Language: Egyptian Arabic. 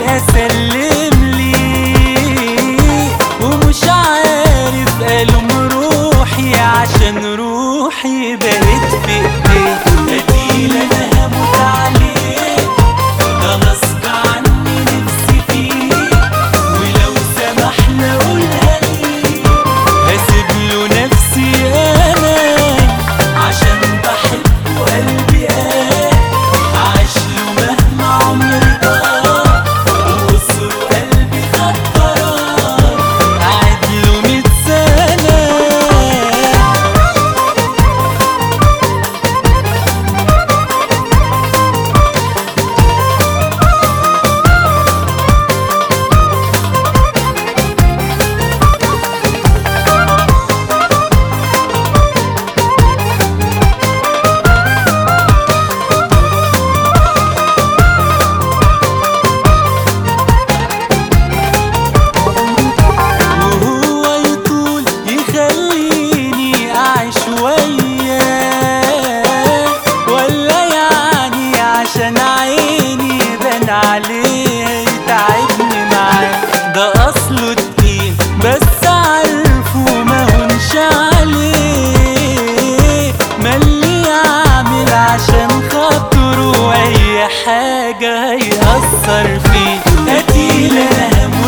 هسلم ليه ومش عارف ألوم روحي عشان روحي بقت في ايديه قتيل انا هموت عليه ده غصب عني نفسي فيه ولو سمحنا قولها لي هسيب له نفسي انا عشان بحبه قلبي قال عاش له مهما عمري ضاع وأسره قلبي خد قرار قعد له ميت سنة وهو يطول يخليني أعيش وياه ولا يعني عشان عيني بان عليه يتعبني معاه ده أصله تقيل بس عارفه ما هونش عليه ما اللي يعمل عشان خاطره أي حاجة هيأثر فيه قتيل أنا هموت